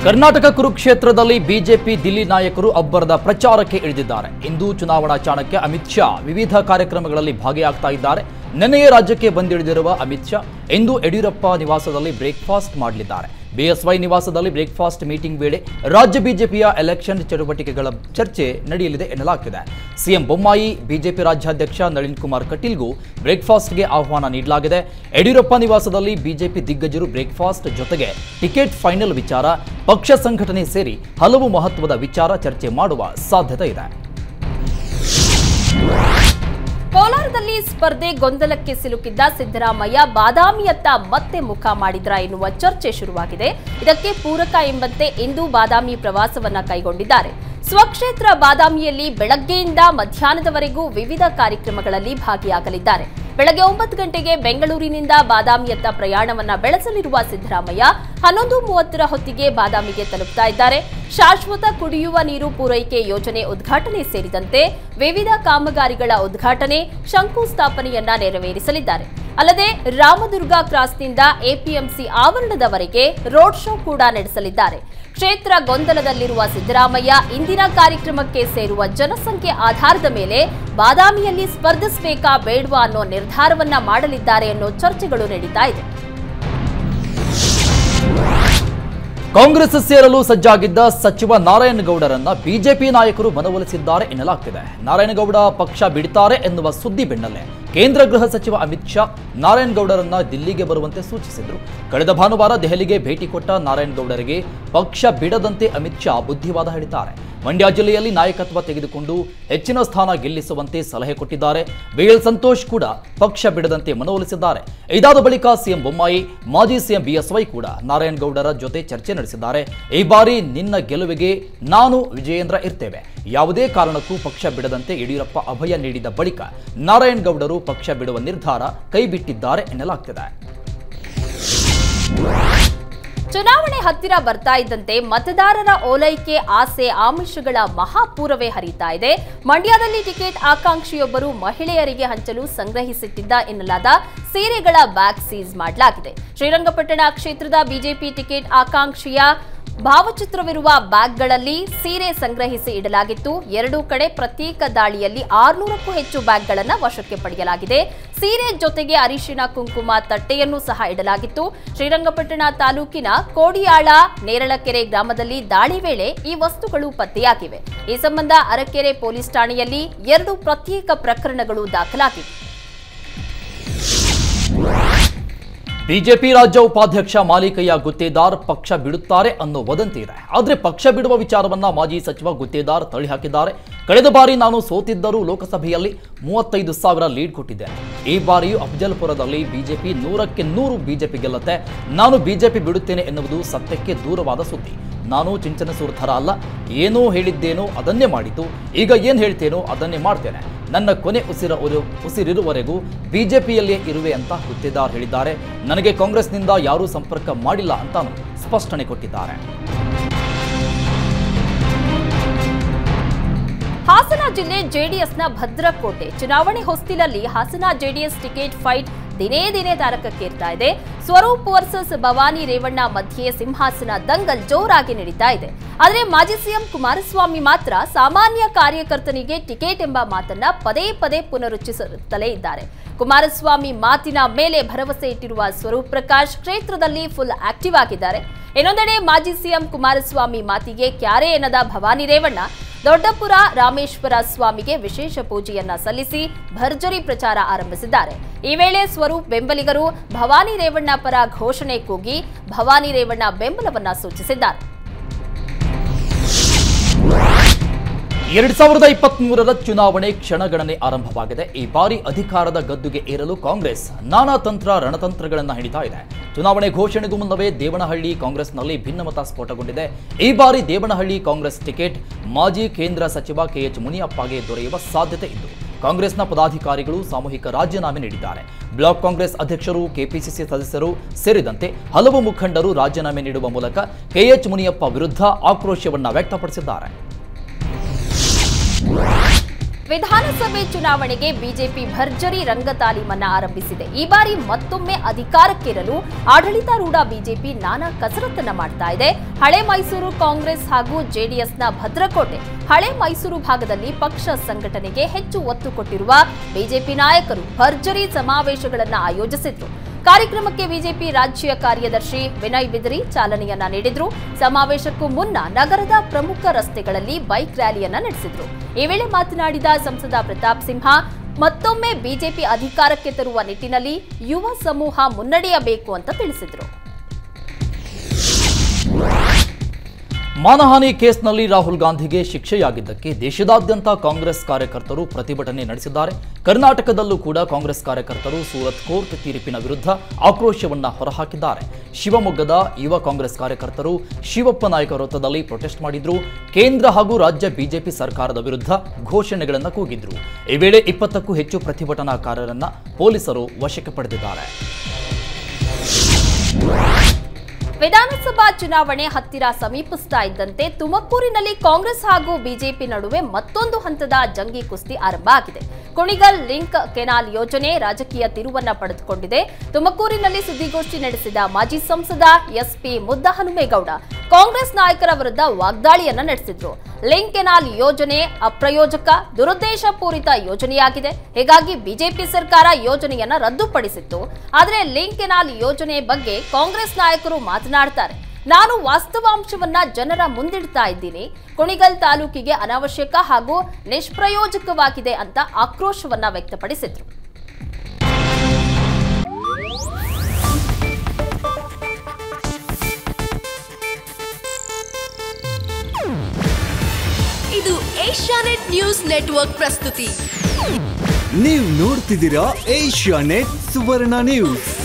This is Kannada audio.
ಕರ್ನಾಟಕ ಕುರುಕ್ಷೇತ್ರದಲ್ಲಿ ಬಿಜೆಪಿ ದಿಲ್ಲಿ ನಾಯಕರು ಅಬ್ಬರದ ಪ್ರಚಾರಕ್ಕೆ ಇಳಿದಿದ್ದಾರೆ ಇಂದು ಚುನಾವಣಾ ಚಾಣಕ್ಯ ಅಮಿತ್ ಶಾ ವಿವಿಧ ಕಾರ್ಯಕ್ರಮಗಳಲ್ಲಿ ಭಾಗಿಯಾಗ್ತಾ ಇದ್ದಾರೆ ನಿನ್ನೆಯೇ ರಾಜ್ಯಕ್ಕೆ ಬಂದಿಳಿದಿರುವ ಅಮಿತ್ ಶಾ ಇಂದು ಯಡಿಯೂರಪ್ಪ ನಿವಾಸದಲ್ಲಿ ಬ್ರೇಕ್ಫಾಸ್ಟ್ ಮಾಡಲಿದ್ದಾರೆ ಬಿಎಸ್ವೈ ನಿವಾಸದಲ್ಲಿ ಬ್ರೇಕ್ಫಾಸ್ಟ್ ಮೀಟಿಂಗ್ ವೇಳೆ ರಾಜ್ಯ ಬಿಜೆಪಿಯ ಎಲೆಕ್ಷನ್ ಚಟುವಟಿಕೆಗಳ ಚರ್ಚೆ ನಡೆಯಲಿದೆ ಎನ್ನಲಾಗ್ತಿದೆ ಸಿಎಂ ಬೊಮ್ಮಾಯಿ ಬಿಜೆಪಿ ರಾಜ್ಯಾಧ್ಯಕ್ಷ ನಳಿನ್ ಕುಮಾರ್ ಕಟೀಲ್ಗೂ ಬ್ರೇಕ್ಫಾಸ್ಟ್ಗೆ ಆಹ್ವಾನ ನೀಡಲಾಗಿದೆ ಯಡಿಯೂರಪ್ಪ ನಿವಾಸದಲ್ಲಿ ಬಿಜೆಪಿ ದಿಗ್ಗಜರು ಬ್ರೇಕ್ಫಾಸ್ಟ್ ಜೊತೆಗೆ ಟಿಕೆಟ್ ಫೈನಲ್ ವಿಚಾರ ಪಕ್ಷ ಸಂಘಟನೆ ಸೇರಿ ಹಲವು ಮಹತ್ವದ ವಿಚಾರ ಚರ್ಚೆ ಮಾಡುವ ಸಾಧ್ಯತೆ ಇದೆ ಕೋಲಾರದಲ್ಲಿ ಸ್ಪರ್ಧೆ ಗೊಂದಲಕ್ಕೆ ಸಿಲುಕಿದ್ದ ಸಿದ್ದರಾಮಯ್ಯ ಬಾದಾಮಿಯತ್ತ ಮತ್ತೆ ಮುಖ ಮಾಡಿದ್ರ ಎನ್ನುವ ಚರ್ಚೆ ಶುರುವಾಗಿದೆ ಇದಕ್ಕೆ ಪೂರಕ ಎಂಬಂತೆ ಇಂದು ಬಾದಾಮಿ ಪ್ರವಾಸವನ್ನ ಕೈಗೊಂಡಿದ್ದಾರೆ ಸ್ವಕ್ಷೇತ್ರ ಬಾದಾಮಿಯಲ್ಲಿ ಬೆಳಗ್ಗೆಯಿಂದ ಮಧ್ಯಾಹ್ನದವರೆಗೂ ವಿವಿಧ ಕಾರ್ಯಕ್ರಮಗಳಲ್ಲಿ ಭಾಗಿಯಾಗಲಿದ್ದಾರೆ ಬೆಳಗ್ಗೆ ಒಂಬತ್ತು ಗಂಟೆಗೆ ಬೆಂಗಳೂರಿನಿಂದ ಬಾದಾಮಿಯತ್ತ ಪ್ರಯಾಣವನ್ನ ಬೆಳೆಸಲಿರುವ ಸಿದ್ದರಾಮಯ್ಯ ಹನ್ನೊಂದು ಮೂವತ್ತರ ಹೊತ್ತಿಗೆ ಬಾದಾಮಿಗೆ ತಲುಪ್ತಾ ಇದ್ದಾರೆ ಶಾಶ್ವತ ಕುಡಿಯುವ ನೀರು ಪೂರೈಕೆ ಯೋಜನೆ ಉದ್ಘಾಟನೆ ಸೇರಿದಂತೆ ವಿವಿಧ ಕಾಮಗಾರಿಗಳ ಉದ್ಘಾಟನೆ ಶಂಕುಸ್ಥಾಪನೆಯನ್ನ ನೆರವೇರಿಸಲಿದ್ದಾರೆ ಅಲ್ಲದೆ ರಾಮದುರ್ಗ ಕ್ರಾಸ್ನಿಂದ ಎಪಿಎಂಸಿ ಆವರಣದವರೆಗೆ ರೋಡ್ ಶೋ ಕೂಡ ನಡೆಸಲಿದ್ದಾರೆ ಕ್ಷೇತ್ರ ಗೊಂದಲದಲ್ಲಿರುವ ಸಿದ್ದರಾಮಯ್ಯ ಇಂದಿನ ಕಾರ್ಯಕ್ರಮಕ್ಕೆ ಸೇರುವ ಜನಸಂಖ್ಯೆ ಆಧಾರದ ಮೇಲೆ ಬಾದಾಮಿಯಲ್ಲಿ ಸ್ಪರ್ಧಿಸಬೇಕಾ ಬೇಡವಾ ಅನ್ನೋ ನಿರ್ಧಾರವನ್ನ ಮಾಡಲಿದ್ದಾರೆ ಅನ್ನೋ ಚರ್ಚೆಗಳು ನಡೀತಾ ಇದೆ ಕಾಂಗ್ರೆಸ್ ಸೇರಲು ಸಜ್ಜಾಗಿದ್ದ ಸಚಿವ ನಾರಾಯಣಗೌಡರನ್ನ ಬಿಜೆಪಿ ನಾಯಕರು ಮನವೊಲಿಸಿದ್ದಾರೆ ಎನ್ನಲಾಗ್ತಿದೆ ನಾರಾಯಣಗೌಡ ಪಕ್ಷ ಬಿಡ್ತಾರೆ ಎನ್ನುವ ಸುದ್ದಿ ಬೆನ್ನಲ್ಲೇ ಕೇಂದ್ರ ಗೃಹ ಸಚಿವ ಅಮಿತ್ ಶಾ ನಾರಾಯಣಗೌಡರನ್ನ ದಿಲ್ಲಿಗೆ ಬರುವಂತೆ ಸೂಚಿಸಿದ್ರು ಕಳೆದ ಭಾನುವಾರ ದೆಹಲಿಗೆ ಭೇಟಿ ಕೊಟ್ಟ ನಾರಾಯಣಗೌಡರಿಗೆ ಪಕ್ಷ ಬಿಡದಂತೆ ಅಮಿತ್ ಶಾ ಬುದ್ಧಿವಾದ ಹೇಳಿದ್ದಾರೆ ಮಂಡ್ಯ ಜಿಲ್ಲೆಯಲ್ಲಿ ನಾಯಕತ್ವ ತೆಗೆದುಕೊಂಡು ಹೆಚ್ಚಿನ ಸ್ಥಾನ ಗೆಲ್ಲಿಸುವಂತೆ ಸಲಹೆ ಕೊಟ್ಟಿದ್ದಾರೆ ಬಿಎಲ್ ಸಂತೋಷ್ ಕೂಡ ಪಕ್ಷ ಬಿಡದಂತೆ ಮನವೊಲಿಸಿದ್ದಾರೆ ಇದಾದ ಬಳಿಕ ಸಿಎಂ ಬೊಮ್ಮಾಯಿ ಮಾಜಿ ಸಿಎಂ ಬಿಎಸ್ವೈ ಕೂಡ ನಾರಾಯಣಗೌಡರ ಜೊತೆ ಚರ್ಚೆ ನಡೆಸಿದ್ದಾರೆ ಈ ಬಾರಿ ನಿನ್ನ ಗೆಲುವಿಗೆ ನಾನು ವಿಜಯೇಂದ್ರ ಇರ್ತೇವೆ ಯಾವುದೇ ಕಾರಣಕ್ಕೂ ಪಕ್ಷ ಬಿಡದಂತೆ ಯಡಿಯೂರಪ್ಪ ಅಭಯ ನೀಡಿದ ಬಳಿಕ ನಾರಾಯಣಗೌಡರು ಪಕ್ಷ ಬಿಡುವ ನಿರ್ಧಾರ ಕೈಬಿಟ್ಟಿದ್ದಾರೆ ಎನ್ನಲಾಗ್ತಿದೆ ಚುನಾವಣೆ ಹತ್ತಿರ ಬರ್ತಾ ಇದ್ದಂತೆ ಮತದಾರರ ಓಲೈಕೆ ಆಸೆ ಆಮಿಷಗಳ ಮಹಾಪೂರವೇ ಹರಿತಾ ಇದೆ ಮಂಡ್ಯದಲ್ಲಿ ಟಿಕೆಟ್ ಆಕಾಂಕ್ಷಿಯೊಬ್ಬರು ಮಹಿಳೆಯರಿಗೆ ಹಂಚಲು ಸಂಗ್ರಹಿಸಿಟ್ಟಿದ್ದ ಎನ್ನಲಾದ ಸೀರೆಗಳ ಬ್ಯಾಗ್ ಸೀಸ್ ಮಾಡಲಾಗಿದೆ ಶ್ರೀರಂಗಪಟ್ಟಣ ಕ್ಷೇತ್ರದ ಬಿಜೆಪಿ ಟಿಕೆಟ್ ಆಕಾಂಕ್ಷಿಯ ಭಾವಚಿತ್ರವಿರುವ ಬ್ಯಾಗ್ಗಳಲ್ಲಿ ಸೀರೆ ಸಂಗ್ರಹಿಸಿ ಇಡಲಾಗಿತ್ತು ಎರಡೂ ಕಡೆ ಪ್ರತ್ಯೇಕ ದಾಳಿಯಲ್ಲಿ ಆರ್ನೂರಕ್ಕೂ ಹೆಚ್ಚು ಬ್ಯಾಗ್ಗಳನ್ನು ವಶಕ್ಕೆ ಪಡೆಯಲಾಗಿದೆ ಸೀರೆ ಜೊತೆಗೆ ಅರಿಶಿನ ಕುಂಕುಮ ತಟ್ಟೆಯನ್ನು ಸಹ ಇಡಲಾಗಿತ್ತು ಶ್ರೀರಂಗಪಟ್ಟಣ ತಾಲೂಕಿನ ಕೋಡಿಯಾಳ ನೇರಳಕೆರೆ ಗ್ರಾಮದಲ್ಲಿ ದಾಳಿ ವೇಳೆ ಈ ವಸ್ತುಗಳು ಪತ್ತೆಯಾಗಿವೆ ಈ ಸಂಬಂಧ ಅರಕೆರೆ ಪೊಲೀಸ್ ಠಾಣೆಯಲ್ಲಿ ಎರಡು ಪ್ರತ್ಯೇಕ ಪ್ರಕರಣಗಳು ದಾಖಲಾಗಿವೆ ಬಿಜೆಪಿ ರಾಜ್ಯ ಉಪಾಧ್ಯಕ್ಷ ಮಾಲಿಕಯ್ಯ ಗುತ್ತೇದಾರ್ ಪಕ್ಷ ಬಿಡುತ್ತಾರೆ ಅನ್ನೋ ವದಂತಿ ಇದೆ ಆದರೆ ಪಕ್ಷ ಬಿಡುವ ವಿಚಾರವನ್ನ ಮಾಜಿ ಸಚಿವ ಗುತ್ತೇದಾರ್ ತಳ್ಳಿ ಹಾಕಿದ್ದಾರೆ ಕಳೆದ ಬಾರಿ ನಾನು ಸೋತಿದ್ದರೂ ಲೋಕಸಭೆಯಲ್ಲಿ ಮೂವತ್ತೈದು ಸಾವಿರ ಲೀಡ್ ಕೊಟ್ಟಿದ್ದೇನೆ ಈ ಬಾರಿಯೂ ಅಫಜಲ್ಪುರದಲ್ಲಿ ಬಿಜೆಪಿ ನೂರಕ್ಕೆ ನೂರು ಬಿಜೆಪಿ ಗೆಲ್ಲುತ್ತೆ ನಾನು ಬಿಜೆಪಿ ಬಿಡುತ್ತೇನೆ ಎನ್ನುವುದು ಸತ್ಯಕ್ಕೆ ದೂರವಾದ ಸುದ್ದಿ ನಾನು ಚಿಂಚನಸೂರ್ ಥರ ಅಲ್ಲ ಏನೋ ಹೇಳಿದ್ದೇನೋ ಅದನ್ನೇ ಮಾಡಿತು ಈಗ ಏನು ಹೇಳ್ತೇನೋ ಅದನ್ನೇ ಮಾಡ್ತೇನೆ ನನ್ನ ಕೊನೆ ಉಸಿರ ಉರು- ಉಸಿರಿರುವವರೆಗೂ ಬಿಜೆಪಿಯಲ್ಲೇ ಇರುವೆ ಅಂತ ಗುತ್ತೇದಾರ್ ಹೇಳಿದ್ದಾರೆ ನನಗೆ ಕಾಂಗ್ರೆಸ್ನಿಂದ ಯಾರೂ ಸಂಪರ್ಕ ಮಾಡಿಲ್ಲ ಅಂತಾನು ಸ್ಪಷ್ಟನೆ ಕೊಟ್ಟಿದ್ದಾರೆ ಹಾಸನ ಜಿಲ್ಲೆ ಜೆಡಿಎಸ್ನ ಭದ್ರಕೋಟೆ ಚುನಾವಣೆ ಹೊಸ್ತಿಲಲ್ಲಿ ಹಾಸನ ಜೆಡಿಎಸ್ ಟಿಕೆಟ್ ಫೈಟ್ ದಿನೇ ದಿನೇ ತಾರಕಕ್ಕೇರ್ತಾ ಇದೆ ಸ್ವರೂಪ್ ವರ್ಸಸ್ ಭವಾನಿ ರೇವಣ್ಣ ಮಧ್ಯೆ ಸಿಂಹಾಸನ ದಂಗಲ್ ಜೋರಾಗಿ ನಡೀತಾ ಇದೆ ಆದರೆ ಮಾಜಿ ಸಿಎಂ ಕುಮಾರಸ್ವಾಮಿ ಮಾತ್ರ ಸಾಮಾನ್ಯ ಕಾರ್ಯಕರ್ತನಿಗೆ ಟಿಕೆಟ್ ಎಂಬ ಮಾತನ್ನ ಪದೇ ಪದೇ ಪುನರುಚ್ಚರಿಸುತ್ತಲೇ ಇದ್ದಾರೆ ಕುಮಾರಸ್ವಾಮಿ ಮಾತಿನ ಮೇಲೆ ಭರವಸೆ ಇಟ್ಟಿರುವ ಸ್ವರೂಪ್ ಪ್ರಕಾಶ್ ಕ್ಷೇತ್ರದಲ್ಲಿ ಫುಲ್ ಆಕ್ಟಿವ್ ಆಗಿದ್ದಾರೆ ಇನ್ನೊಂದೆಡೆ ಮಾಜಿ ಸಿಎಂ ಕುಮಾರಸ್ವಾಮಿ ಮಾತಿಗೆ ಕ್ಯಾರೆ ಎನ್ನದ ಭವಾನಿ ರೇವಣ್ಣ ದೊಡ್ಡಪುರ ರಾಮೇಶ್ವರ ಸ್ವಾಮಿಗೆ ವಿಶೇಷ ಪೂಜೆಯನ್ನ ಸಲ್ಲಿಸಿ ಭರ್ಜರಿ ಪ್ರಚಾರ ಆರಂಭಿಸಿದ್ದಾರೆ ಈ ವೇಳೆ ಸ್ವರೂಪ್ ಬೆಂಬಲಿಗರು ಭವಾನಿ ರೇವಣ್ಣ ಪರ ಘೋಷಣೆ ಕೂಗಿ ಭವಾನಿ ರೇವಣ್ಣ ಬೆಂಬಲವನ್ನ ಸೂಚಿಸಿದ್ದಾರೆ ಎರಡ್ ಸಾವಿರದ ಇಪ್ಪತ್ತ್ ಮೂರರ ಚುನಾವಣೆ ಕ್ಷಣಗಣನೆ ಆರಂಭವಾಗಿದೆ ಈ ಬಾರಿ ಅಧಿಕಾರದ ಗದ್ದುಗೆ ಏರಲು ಕಾಂಗ್ರೆಸ್ ನಾನಾ ತಂತ್ರ ರಣತಂತ್ರಗಳನ್ನ ಹಿಡಿತಾ ಇದೆ ಚುನಾವಣೆ ಘೋಷಣೆಗೂ ಮುನ್ನವೇ ದೇವನಹಳ್ಳಿ ಕಾಂಗ್ರೆಸ್ನಲ್ಲಿ ಭಿನ್ನಮತ ಸ್ಫೋಟಗೊಂಡಿದೆ ಈ ಬಾರಿ ದೇವನಹಳ್ಳಿ ಕಾಂಗ್ರೆಸ್ ಟಿಕೆಟ್ ಮಾಜಿ ಕೇಂದ್ರ ಸಚಿವ ಕೆಎಚ್ ಮುನಿಯಪ್ಪಗೆ ದೊರೆಯುವ ಸಾಧ್ಯತೆ ಇದ್ದು ಕಾಂಗ್ರೆಸ್ನ ಪದಾಧಿಕಾರಿಗಳು ಸಾಮೂಹಿಕ ರಾಜೀನಾಮೆ ನೀಡಿದ್ದಾರೆ ಬ್ಲಾಕ್ ಕಾಂಗ್ರೆಸ್ ಅಧ್ಯಕ್ಷರು ಕೆಪಿಸಿಸಿ ಸದಸ್ಯರು ಸೇರಿದಂತೆ ಹಲವು ಮುಖಂಡರು ರಾಜೀನಾಮೆ ನೀಡುವ ಮೂಲಕ ಕೆಎಚ್ ಮುನಿಯಪ್ಪ ವಿರುದ್ಧ ಆಕ್ರೋಶವನ್ನ ವ್ಯಕ್ತಪಡಿಸಿದ್ದಾರೆ ವಿಧಾನಸಭೆ ಚುನಾವಣೆಗೆ ಬಿಜೆಪಿ ಭರ್ಜರಿ ರಂಗ ತಾಲೀಮನ್ನ ಆರಂಭಿಸಿದೆ ಈ ಬಾರಿ ಮತ್ತೊಮ್ಮೆ ಅಧಿಕಾರಕ್ಕೇರಲು ಆಡಳಿತಾರೂಢ ಬಿಜೆಪಿ ನಾನಾ ಕಸರತ್ತನ್ನ ಮಾಡ್ತಾ ಇದೆ ಹಳೆ ಮೈಸೂರು ಕಾಂಗ್ರೆಸ್ ಹಾಗೂ ಜೆಡಿಎಸ್ನ ಭದ್ರಕೋಟೆ ಹಳೆ ಮೈಸೂರು ಭಾಗದಲ್ಲಿ ಪಕ್ಷ ಸಂಘಟನೆಗೆ ಹೆಚ್ಚು ಒತ್ತು ಕೊಟ್ಟಿರುವ ಬಿಜೆಪಿ ನಾಯಕರು ಭರ್ಜರಿ ಸಮಾವೇಶಗಳನ್ನ ಆಯೋಜಿಸಿದ್ರು ಕಾರ್ಯಕ್ರಮಕ್ಕೆ ಬಿಜೆಪಿ ರಾಜ್ಯ ಕಾರ್ಯದರ್ಶಿ ವಿನಯ್ ಬಿದರಿ ಚಾಲನೆಯನ್ನ ನೀಡಿದ್ರು ಸಮಾವೇಶಕ್ಕೂ ಮುನ್ನ ನಗರದ ಪ್ರಮುಖ ರಸ್ತೆಗಳಲ್ಲಿ ಬೈಕ್ ರ್ಯಾಲಿಯನ್ನ ನಡೆಸಿದ್ರು ಈ ವೇಳೆ ಮಾತನಾಡಿದ ಸಂಸದ ಪ್ರತಾಪ್ ಸಿಂಹ ಮತ್ತೊಮ್ಮೆ ಬಿಜೆಪಿ ಅಧಿಕಾರಕ್ಕೆ ತರುವ ನಿಟ್ಟಿನಲ್ಲಿ ಯುವ ಸಮೂಹ ಮುನ್ನಡೆಯಬೇಕು ಅಂತ ತಿಳಿಸಿದ್ರು ಮಾನಹಾನಿ ಕೇಸ್ನಲ್ಲಿ ರಾಹುಲ್ ಗಾಂಧಿಗೆ ಶಿಕ್ಷೆಯಾಗಿದ್ದಕ್ಕೆ ದೇಶದಾದ್ಯಂತ ಕಾಂಗ್ರೆಸ್ ಕಾರ್ಯಕರ್ತರು ಪ್ರತಿಭಟನೆ ನಡೆಸಿದ್ದಾರೆ ಕರ್ನಾಟಕದಲ್ಲೂ ಕೂಡ ಕಾಂಗ್ರೆಸ್ ಕಾರ್ಯಕರ್ತರು ಸೂರತ್ ಕೋರ್ಟ್ ತೀರ್ಪಿನ ವಿರುದ್ಧ ಆಕ್ರೋಶವನ್ನ ಹೊರಹಾಕಿದ್ದಾರೆ ಶಿವಮೊಗ್ಗದ ಯುವ ಕಾಂಗ್ರೆಸ್ ಕಾರ್ಯಕರ್ತರು ಶಿವಪ್ಪ ನಾಯಕ ವೃತ್ತದಲ್ಲಿ ಪ್ರೊಟೆಸ್ಟ್ ಮಾಡಿದ್ರು ಕೇಂದ್ರ ಹಾಗೂ ರಾಜ್ಯ ಬಿಜೆಪಿ ಸರ್ಕಾರದ ವಿರುದ್ಧ ಘೋಷಣೆಗಳನ್ನು ಕೂಗಿದ್ರು ಈ ವೇಳೆ ಇಪ್ಪತ್ತಕ್ಕೂ ಹೆಚ್ಚು ಪ್ರತಿಭಟನಾಕಾರರನ್ನ ಪೊಲೀಸರು ವಶಕ್ಕೆ ಪಡೆದಿದ್ದಾರೆ ವಿಧಾನಸಭಾ ಚುನಾವಣೆ ಹತ್ತಿರ ಸಮೀಪಿಸ್ತಾ ಇದ್ದಂತೆ ತುಮಕೂರಿನಲ್ಲಿ ಕಾಂಗ್ರೆಸ್ ಹಾಗೂ ಬಿಜೆಪಿ ನಡುವೆ ಮತ್ತೊಂದು ಹಂತದ ಜಂಗಿ ಕುಸ್ತಿ ಆರಂಭ ಆಗಿದೆ ಕುಣಿಗಲ್ ಲಿಂಕ್ ಕೆನಾಲ್ ಯೋಜನೆ ರಾಜಕೀಯ ತಿರುವನ್ನ ಪಡೆದುಕೊಂಡಿದೆ ತುಮಕೂರಿನಲ್ಲಿ ಸುದ್ದಿಗೋಷ್ಠಿ ನಡೆಸಿದ ಮಾಜಿ ಸಂಸದ ಎಸ್ಪಿ ಮುದ್ದಹನುಮೇಗೌಡ ಕಾಂಗ್ರೆಸ್ ನಾಯಕರ ವಿರುದ್ಧ ವಾಗ್ದಾಳಿಯನ್ನ ನಡೆಸಿದ್ರು ಲಿಂಕ್ ಕೆನಾಲ್ ಯೋಜನೆ ಅಪ್ರಯೋಜಕ ದುರುದ್ದೇಶಪೂರಿತ ಯೋಜನೆಯಾಗಿದೆ ಹೀಗಾಗಿ ಬಿಜೆಪಿ ಸರ್ಕಾರ ಯೋಜನೆಯನ್ನ ರದ್ದುಪಡಿಸಿತ್ತು ಆದರೆ ಲಿಂಕ್ ಕೆನಾಲ್ ಯೋಜನೆ ಬಗ್ಗೆ ಕಾಂಗ್ರೆಸ್ ನಾಯಕರು ಮಾತನಾಡ್ತಾರೆ ನಾನು ವಾಸ್ತವಾಂಶವನ್ನ ಜನರ ಮುಂದಿಡ್ತಾ ಇದ್ದೀನಿ ಕುಣಿಗಲ್ ತಾಲೂಕಿಗೆ ಅನಾವಶ್ಯಕ ಹಾಗೂ ನಿಷ್ಪ್ರಯೋಜಕವಾಗಿದೆ ಅಂತ ಆಕ್ರೋಶವನ್ನ ವ್ಯಕ್ತಪಡಿಸಿದ್ರು ಇದು ಏಷ್ಯಾನೆಟ್ ನ್ಯೂಸ್ ನೆಟ್ವರ್ಕ್ ಪ್ರಸ್ತುತಿ ನೀವು ನೋಡ್ತಿದ್ದೀರಾ ಏಷ್ಯಾ ನೆಟ್ ಸುವರ್ಣ ನ್ಯೂಸ್